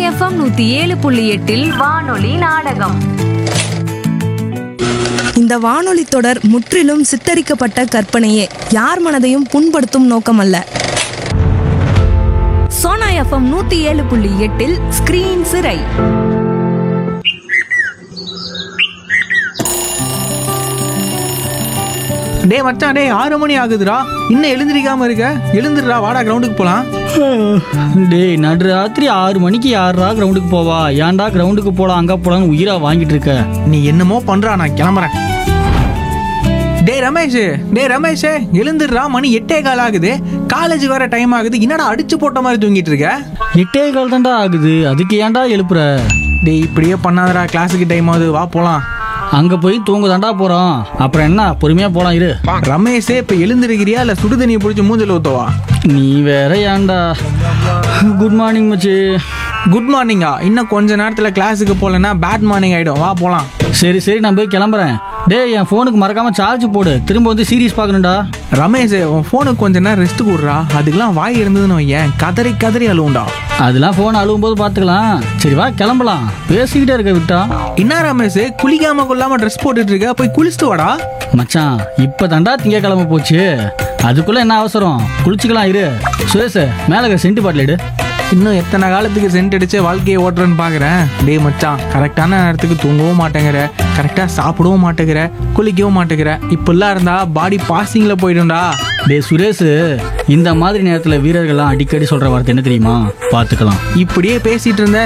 FM நூத்தி ஏழு புள்ளி எட்டில் வானொலி நாடகம் இந்த வானொலி தொடர் முற்றிலும் சித்தரிக்கப்பட்ட கற்பனையே யார் மனதையும் புண்படுத்தும் நோக்கமல்ல சோனா எஃப்எம் நூத்தி ஏழு புள்ளி எட்டில் ஸ்கிரீன் சிறை டேய் மச்சான் டேய் ஆறு மணி ஆகுதுடா இன்னும் எழுந்திரிக்காம இருக்க எழுந்துடுறா வாடா கிரவுண்டுக்கு போலாம் டேய் நடு ராத்திரி ஆறு மணிக்கு யாரா கிரவுண்டுக்கு போவா ஏன்டா கிரவுண்டுக்கு போலாம் அங்க போலாம்னு உயிரா வாங்கிட்டு இருக்க நீ என்னமோ பண்றா நான் கிளம்புறேன் டேய் ரமேஷ் டேய் ரமேஷ் எழுந்துடுறா மணி எட்டே கால் ஆகுது காலேஜ் வர டைம் ஆகுது என்னடா அடிச்சு போட்ட மாதிரி தூங்கிட்டு இருக்க எட்டே கால் தான்டா ஆகுது அதுக்கு ஏன்டா எழுப்புற டேய் இப்படியே பண்ணாதடா கிளாஸுக்கு டைம் ஆகுது வா போலாம் அங்க போய் தூங்க தாண்டா போறோம் அப்புறம் என்ன பொறுமையா போலாம் இரு ரமேஷே இப்ப எழுந்திருக்கிறியா இல்ல சுடு தண்ணியை பிடிச்சி மூஞ்சில ஊத்தவா நீ வேற ஏன்டா குட் மார்னிங் மச்சி குட் மார்னிங்கா இன்னும் கொஞ்ச நேரத்துல கிளாஸுக்கு போலன்னா பேட் மார்னிங் ஆயிடும் வா போலாம் சரி சரி நான் போய் கிளம்புறேன் டேய் என் ஃபோனுக்கு மறக்காம சார்ஜ் போடு திரும்ப வந்து சீரிஸ் பார்க்கணும்டா ரமேஷ் உன் ஃபோனுக்கு கொஞ்ச நேரம் ரெஸ்ட் கொடுறா அதுக்கெல்லாம் வாய் இருந்ததுன்னு வையேன் கதறி கதறி அழுவுண்டா அதெல்லாம் ஃபோன் அழுவும் போது பார்த்துக்கலாம் சரி வா கிளம்பலாம் பேசிக்கிட்டே இருக்க விட்டா என்ன ரமேஷ் குளிக்காம கொள்ளாம ட்ரெஸ் போட்டுட்டு இருக்க போய் குளிச்சுட்டு வாடா மச்சான் இப்போ தாண்டா திங்கக்கிழமை போச்சு அதுக்குள்ள என்ன அவசரம் குளிச்சுக்கலாம் இரு சுரேஷ் மேலே சென்ட் பாட்டில் எடு இன்னும் எத்தனை காலத்துக்கு சென்ட் அடிச்சு வாழ்க்கையை ஓட்டுறேன்னு பாக்குறேன் டேய் மச்சான் கரெக்டான நேரத்துக்கு தூங்கவும் மாட்டேங்கிற கரெக்டா சாப்பிடவும் மாட்டேங்கிற குளிக்கவும் மாட்டேங்கிற இப்படிலாம் இருந்தா பாடி பாசிங்ல போயிடும்டா டேய் சுரேஷ் இந்த மாதிரி நேரத்தில் வீரர்கள்லாம் அடிக்கடி சொல்ற வார்த்தை என்ன தெரியுமா பார்த்துக்கலாம் இப்படியே பேசிட்டு இருந்த